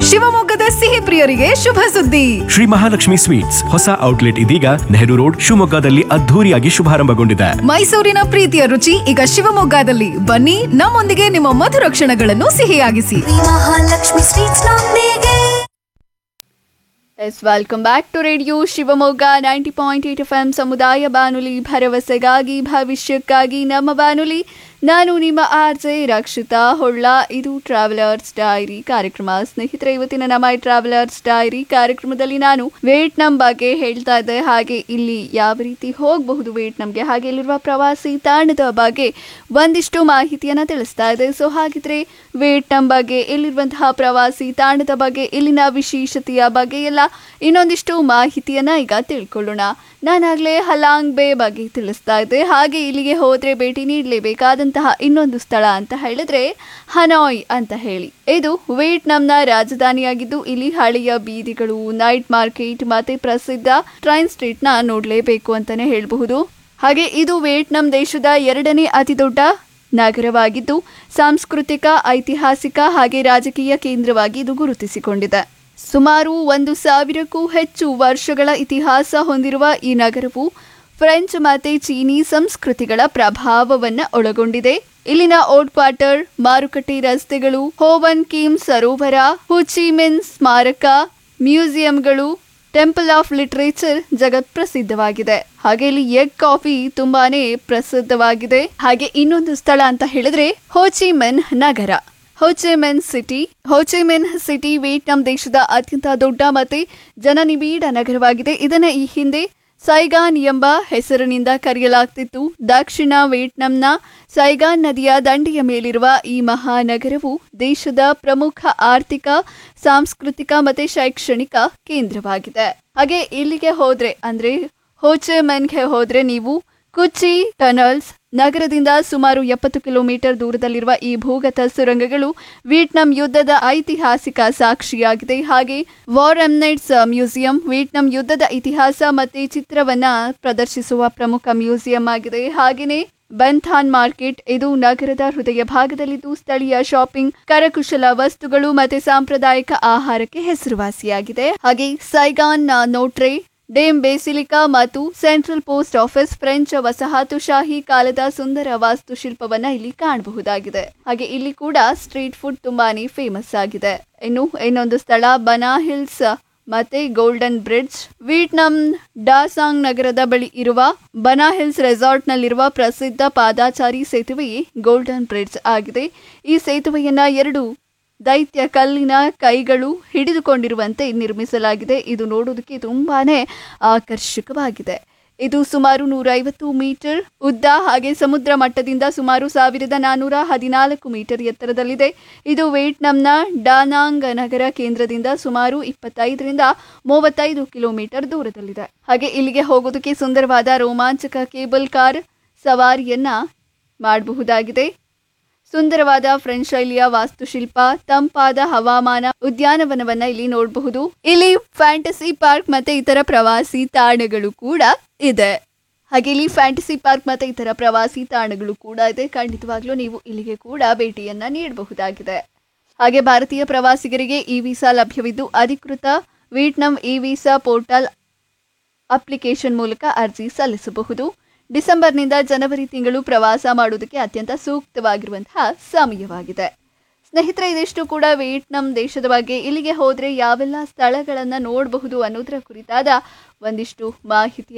ಶಿವಮೊಗ್ಗದ ಸಿಹಿ ಪ್ರಿಯರಿಗೆ ಶುಭ ಸುದ್ದಿ ಶ್ರೀ ಮಹಾಲಕ್ಷ್ಮಿ ಸ್ವೀಟ್ಸ್ ಹೊಸ ಔಟ್ಲೆಟ್ ಇದೀಗ ನೆಹರು ರೋಡ್ ಶಿವಮೊಗ್ಗದಲ್ಲಿ ಅದ್ಧೂರಿಯಾಗಿ ಶುಭಾರಂಭಗೊಂಡಿದೆ ಮೈಸೂರಿನ ಪ್ರೀತಿಯ ರುಚಿ ಈಗ ಶಿವಮೊಗ್ಗದಲ್ಲಿ ಬನ್ನಿ ನಮ್ಮೊಂದಿಗೆ ನಿಮ್ಮ ಮಧುರ ಕ್ಷಣಗಳನ್ನು ಸಿಹಿಯಾಗಿಸಿ ಮಹಾಲಕ್ಷ್ಮಿ ಸ್ವೀಟ್ಸ್ ನೊಂದಿಗೆ yes welcome back to radio Shivamogga ninety point eight F M ಸಮುದಾಯ ಬಾನುಲಿ ಭರವಸೆಗಾಗಿ ಭವಿಷ್ಯಕ್ಕಾಗಿ ನಮ್ಮ ಬಾನುಲಿ ನಾನು ನಿಮ್ಮ ಆರ್ ಜೆ ರಕ್ಷಿತಾ ಹೊಳ್ಳ ಇದು ಟ್ರಾವೆಲರ್ಸ್ ಡೈರಿ ಕಾರ್ಯಕ್ರಮ ಸ್ನೇಹಿತರೆ ಇವತ್ತಿನ ನಮ್ಮ ಈ ಟ್ರಾವೆಲರ್ಸ್ ಡೈರಿ ಕಾರ್ಯಕ್ರಮದಲ್ಲಿ ನಾನು ವೇಟ್ನಂ ಬಗ್ಗೆ ಹೇಳ್ತಾ ಇದ್ದೆ ಹಾಗೆ ಇಲ್ಲಿ ಯಾವ ರೀತಿ ಹೋಗಬಹುದು ವೇಟ್ನಂಗೆ ಹಾಗೆ ಇಲ್ಲಿರುವ ಪ್ರವಾಸಿ ತಾಣದ ಬಗ್ಗೆ ಒಂದಿಷ್ಟು ಮಾಹಿತಿಯನ್ನು ತಿಳಿಸ್ತಾ ಇದೆ ಸೊ ಹಾಗಿದ್ರೆ ವೇಟ್ನಂ ಬಗ್ಗೆ ಇಲ್ಲಿರುವಂತಹ ಪ್ರವಾಸಿ ತಾಣದ ಬಗ್ಗೆ ಇಲ್ಲಿನ ವಿಶೇಷತೆಯ ಬಗ್ಗೆ ಎಲ್ಲ ಇನ್ನೊಂದಿಷ್ಟು ಮಾಹಿತಿಯನ್ನ ಈಗ ತಿಳ್ಕೊಳ್ಳೋಣ ನಾನಾಗಲೇ ಹಲಾಂಗ್ ಬೇ ಬಗ್ಗೆ ತಿಳಿಸ್ತಾ ಇದ್ದೆ ಹಾಗೆ ಇಲ್ಲಿಗೆ ಹೋದ್ರೆ ಭೇಟಿ ನೀಡಲೇಬೇಕಾದಂತಹ ಇನ್ನೊಂದು ಸ್ಥಳ ಅಂತ ಹೇಳಿದ್ರೆ ಹನಾಯ್ ಅಂತ ಹೇಳಿ ಇದು ವಿಯೆಟ್ನಾಂನ ರಾಜಧಾನಿಯಾಗಿದ್ದು ಇಲ್ಲಿ ಹಳೆಯ ಬೀದಿಗಳು ನೈಟ್ ಮಾರ್ಕೆಟ್ ಮತ್ತೆ ಪ್ರಸಿದ್ಧ ಟ್ರೈನ್ ಸ್ಟ್ರೀಟ್ ನ ನೋಡಲೇಬೇಕು ಅಂತಾನೆ ಹೇಳಬಹುದು ಹಾಗೆ ಇದು ವಿಯೆಟ್ನಾಂ ದೇಶದ ಎರಡನೇ ಅತಿ ದೊಡ್ಡ ನಗರವಾಗಿದ್ದು ಸಾಂಸ್ಕೃತಿಕ ಐತಿಹಾಸಿಕ ಹಾಗೆ ರಾಜಕೀಯ ಕೇಂದ್ರವಾಗಿ ಇದು ಗುರುತಿಸಿಕೊಂಡಿದೆ ಸುಮಾರು ಒಂದು ಸಾವಿರಕ್ಕೂ ಹೆಚ್ಚು ವರ್ಷಗಳ ಇತಿಹಾಸ ಹೊಂದಿರುವ ಈ ನಗರವು ಫ್ರೆಂಚ್ ಮತ್ತೆ ಚೀನಿ ಸಂಸ್ಕೃತಿಗಳ ಪ್ರಭಾವವನ್ನ ಒಳಗೊಂಡಿದೆ ಇಲ್ಲಿನ ಓಡ್ ಕ್ವಾರ್ಟರ್ ಮಾರುಕಟ್ಟೆ ರಸ್ತೆಗಳು ಹೋವನ್ ಕಿಮ್ ಸರೋವರ ಹುಚಿಮಿನ್ ಸ್ಮಾರಕ ಮ್ಯೂಸಿಯಂಗಳು ಟೆಂಪಲ್ ಆಫ್ ಲಿಟರೇಚರ್ ಜಗತ್ ಪ್ರಸಿದ್ಧವಾಗಿದೆ ಹಾಗೆ ಇಲ್ಲಿ ಎಗ್ ಕಾಫಿ ತುಂಬಾನೇ ಪ್ರಸಿದ್ಧವಾಗಿದೆ ಹಾಗೆ ಇನ್ನೊಂದು ಸ್ಥಳ ಅಂತ ಹೇಳಿದ್ರೆ ಹೋಚಿಮೆನ್ ನಗರ Ho Chi Minh city Ho Chi Minh city Vietnam ದೇಶದ ಅತ್ಯಂತ ದೊಡ್ಡ ಮತ್ತೆ ಜನನಿಬಿಡ ನಗರವಾಗಿದೆ ಇದನ್ನ ಈ ಹಿಂದೆ ಸೈಗಾನ್ ಎಂಬ ಹೆಸರಿನಿಂದ ಕರೆಯಲಾಗ್ತಿತ್ತು ದಕ್ಷಿಣ ವಿಯೆಟ್ನಾಂನ ಸೈಗಾನ್ ನದಿಯ ದಂಡೆಯ ಮೇಲಿರುವ ಈ ಮಹಾನಗರವು ದೇಶದ ಪ್ರಮುಖ ಆರ್ಥಿಕ ಸಾಂಸ್ಕೃತಿಕ ಮತ್ತೆ ಶೈಕ್ಷಣಿಕ ಕೇಂದ್ರವಾಗಿದೆ ಹಾಗೆ ಇಲ್ಲಿಗೆ ಹೋದ್ರೆ ಅಂದ್ರೆ ಹೋಚೆಮೆನ್ಗೆ ಹೋದ್ರೆ ನೀವು ಕುಚ್ಚಿ ಟನಲ್ಸ್ ನಗರದಿಂದ ಸುಮಾರು ಎಪ್ಪತ್ತು ಕಿಲೋಮೀಟರ್ ದೂರದಲ್ಲಿರುವ ಈ ಭೂಗತ ಸುರಂಗಗಳು ವಿಯೆಟ್ನಾಂ ಯುದ್ಧದ ಐತಿಹಾಸಿಕ ಸಾಕ್ಷಿಯಾಗಿದೆ ಹಾಗೆ ವಾರ್ ಎಮ್ನೆಟ್ಸ್ ಮ್ಯೂಸಿಯಂ ವಿಯೆಟ್ನಾಂ ಯುದ್ಧದ ಇತಿಹಾಸ ಮತ್ತೆ ಚಿತ್ರವನ್ನ ಪ್ರದರ್ಶಿಸುವ ಪ್ರಮುಖ ಮ್ಯೂಸಿಯಂ ಆಗಿದೆ ಹಾಗೆಯೇ ಬೆಂಥಾನ್ ಮಾರ್ಕೆಟ್ ಇದು ನಗರದ ಹೃದಯ ಭಾಗದಲ್ಲಿದ್ದು ಸ್ಥಳೀಯ ಶಾಪಿಂಗ್ ಕರಕುಶಲ ವಸ್ತುಗಳು ಮತ್ತೆ ಸಾಂಪ್ರದಾಯಿಕ ಆಹಾರಕ್ಕೆ ಹೆಸರುವಾಸಿಯಾಗಿದೆ ಹಾಗೆ ಸೈಗಾನ್ ನೋಟ್ರೆ ಡೇಮ್ ಬೇಸಿಲಿಕಾ ಮತ್ತು ಸೆಂಟ್ರಲ್ ಪೋಸ್ಟ್ ಆಫೀಸ್ ಫ್ರೆಂಚ್ ವಸಾಹತುಶಾಹಿ ಕಾಲದ ಸುಂದರ ವಾಸ್ತುಶಿಲ್ಪವನ್ನ ಇಲ್ಲಿ ಕಾಣಬಹುದಾಗಿದೆ ಹಾಗೆ ಇಲ್ಲಿ ಕೂಡ ಸ್ಟ್ರೀಟ್ ಫುಡ್ ತುಂಬಾನೇ ಫೇಮಸ್ ಆಗಿದೆ ಇನ್ನು ಇನ್ನೊಂದು ಸ್ಥಳ ಬನಾ ಹಿಲ್ಸ್ ಮತ್ತೆ ಗೋಲ್ಡನ್ ಬ್ರಿಡ್ಜ್ ವಿಯೆಟ್ನಾಂ ಡಾಸಾಂಗ್ ನಗರದ ಬಳಿ ಇರುವ ಬನಾ ಹಿಲ್ಸ್ ರೆಸಾರ್ಟ್ನಲ್ಲಿರುವ ಪ್ರಸಿದ್ಧ ಪಾದಾಚಾರಿ ಸೇತುವೆಯೇ ಗೋಲ್ಡನ್ ಬ್ರಿಡ್ಜ್ ಆಗಿದೆ ಈ ಸೇತುವೆಯನ್ನ ಎರಡು ದೈತ್ಯ ಕಲ್ಲಿನ ಕೈಗಳು ಹಿಡಿದುಕೊಂಡಿರುವಂತೆ ನಿರ್ಮಿಸಲಾಗಿದೆ ಇದು ನೋಡೋದಕ್ಕೆ ತುಂಬಾನೇ ಆಕರ್ಷಕವಾಗಿದೆ ಇದು ಸುಮಾರು ನೂರೈವತ್ತು ಮೀಟರ್ ಉದ್ದ ಹಾಗೆ ಸಮುದ್ರ ಮಟ್ಟದಿಂದ ಸುಮಾರು ಸಾವಿರದ ನಾನ್ನೂರ ಹದಿನಾಲ್ಕು ಮೀಟರ್ ಎತ್ತರದಲ್ಲಿದೆ ಇದು ವಿಯೆಟ್ನಾಂನ ಡಾನಾಂಗ್ ನಗರ ಕೇಂದ್ರದಿಂದ ಸುಮಾರು ಇಪ್ಪತ್ತೈದರಿಂದ ಮೂವತ್ತೈದು ಕಿಲೋಮೀಟರ್ ದೂರದಲ್ಲಿದೆ ಹಾಗೆ ಇಲ್ಲಿಗೆ ಹೋಗೋದಕ್ಕೆ ಸುಂದರವಾದ ರೋಮಾಂಚಕ ಕೇಬಲ್ ಕಾರ್ ಸವಾರಿಯನ್ನ ಮಾಡಬಹುದಾಗಿದೆ ಸುಂದರವಾದ ಫ್ರೆಂಚ್ ಶೈಲಿಯ ವಾಸ್ತುಶಿಲ್ಪ ತಂಪಾದ ಹವಾಮಾನ ಉದ್ಯಾನವನವನ್ನ ಇಲ್ಲಿ ನೋಡಬಹುದು ಇಲ್ಲಿ ಫ್ಯಾಂಟಸಿ ಪಾರ್ಕ್ ಮತ್ತೆ ಇತರ ಪ್ರವಾಸಿ ತಾಣಗಳು ಕೂಡ ಇದೆ ಹಾಗೆ ಇಲ್ಲಿ ಫ್ಯಾಂಟಸಿ ಪಾರ್ಕ್ ಮತ್ತೆ ಇತರ ಪ್ರವಾಸಿ ತಾಣಗಳು ಕೂಡ ಇದೆ ಖಂಡಿತವಾಗ್ಲೂ ನೀವು ಇಲ್ಲಿಗೆ ಕೂಡ ಭೇಟಿಯನ್ನ ನೀಡಬಹುದಾಗಿದೆ ಹಾಗೆ ಭಾರತೀಯ ಪ್ರವಾಸಿಗರಿಗೆ ಈ ವೀಸಾ ಲಭ್ಯವಿದ್ದು ಅಧಿಕೃತ Vietnam e visa portal application ಮೂಲಕ ಅರ್ಜಿ ಸಲ್ಲಿಸಬಹುದು ಡಿಸೆಂಬರ್ನಿಂದ ಜನವರಿ ತಿಂಗಳು ಪ್ರವಾಸ ಮಾಡುವುದಕ್ಕೆ ಅತ್ಯಂತ ಸೂಕ್ತವಾಗಿರುವಂತಹ ಸಮಯವಾಗಿದೆ ಸ್ನೇಹಿತರೆ ಇದಿಷ್ಟು ಕೂಡ ವಿಯೆಟ್ನಾಂ ದೇಶದ ಬಗ್ಗೆ ಇಲ್ಲಿಗೆ ಹೋದರೆ ಯಾವೆಲ್ಲ ಸ್ಥಳಗಳನ್ನು ನೋಡಬಹುದು ಅನ್ನೋದರ ಕುರಿತಾದ ಒಂದಿಷ್ಟು ಮಾಹಿತಿ